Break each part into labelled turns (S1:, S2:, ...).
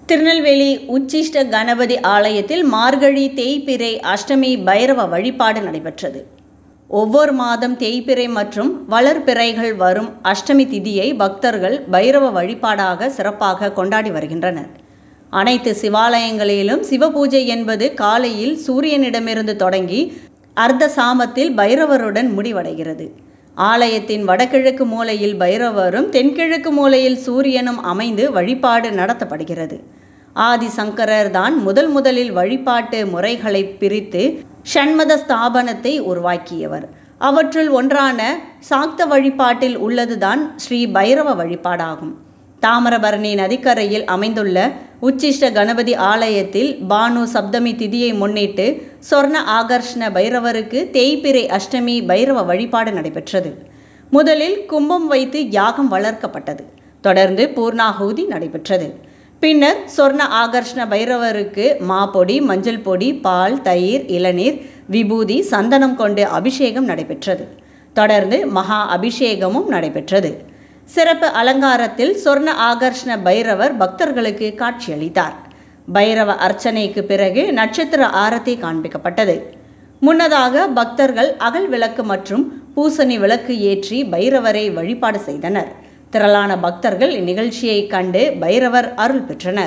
S1: திருநெல்வேலி உச்சிஷ்ட கணபதி ஆலயத்தில் மார்கழி தேய்பிறை அஷ்டமி பைரவ வழிபாடு நடைபெற்றது ஒவ்வொரு மாதம் தேய்பிறை மற்றும் வளர்பிறைகள் வரும் அஷ்டமி திதியை பக்தர்கள் பைரவ வழிபாடாக சிறப்பாக கொண்டாடி வருகின்றனர் அனைத்து சிவாலயங்களிலும் சிவபூஜை என்பது காலையில் சூரியனிடமிருந்து தொடங்கி அர்த்த சாமத்தில் பைரவருடன் முடிவடைகிறது ஆலயத்தின் வடகிழக்கு மூலையில் பைரவரும் தென்கிழக்கு மூலையில் சூரியனும் அமைந்து வழிபாடு நடத்தப்படுகிறது ஆதி சங்கரர் தான் முதல் முதலில் வழிபாட்டு முறைகளை பிரித்து ஷண்மத ஸ்தாபனத்தை உருவாக்கியவர் அவற்றுள் ஒன்றான சாக்த வழிபாட்டில் உள்ளதுதான் ஸ்ரீ பைரவ வழிபாடாகும் தாமிரபரணி நதிக்கரையில் அமைந்துள்ள உச்சிஷ்ட கணபதி ஆலயத்தில் பானு சப்தமி திதியை முன்னிட்டு சொர்ண ஆகர்ஷ்ண பைரவருக்கு தேய்பிறை அஷ்டமி பைரவ வழிபாடு நடைபெற்றது முதலில் கும்பம் வைத்து யாகம் வளர்க்கப்பட்டது தொடர்ந்து பூர்ணாகூதி நடைபெற்றது பின்னர் சொர்ண ஆகர்ஷ்ண பைரவருக்கு மாப்பொடி மஞ்சள் பொடி பால் தயிர் இளநீர் விபூதி சந்தனம் கொண்டு அபிஷேகம் நடைபெற்றது தொடர்ந்து மகா அபிஷேகமும் நடைபெற்றது சிறப்பு அலங்காரத்தில் சொர்ண ஆகர்ஷ்ண பைரவர் பக்தர்களுக்கு காட்சியளித்தார் பைரவ அர்ச்சனைக்கு பிறகு நட்சத்திர ஆரத்தி காண்பிக்கப்பட்டது முன்னதாக பக்தர்கள் அகல் விளக்கு மற்றும் பூசணி விளக்கு ஏற்றி பைரவரை வழிபாடு செய்தனர் திரளான பக்தர்கள் இந்நிகழ்ச்சியை கண்டு பைரவர் அருள் பெற்றனர்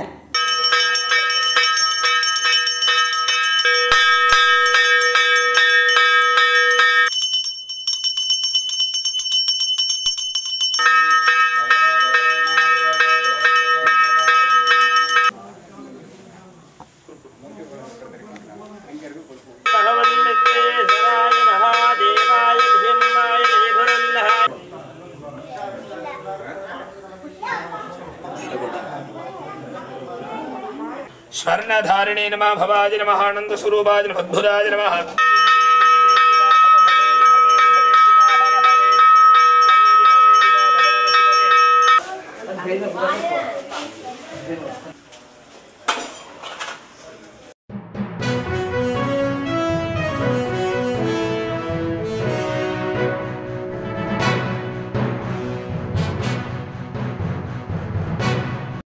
S2: भगवन्नित्वेश्वराय महादेवाय धीम्नाय जयगुरुन्नः स्वर्णधारिणे नमः भवाय नमः आनन्दस्वरूपाय नमः अद्भुताय नमः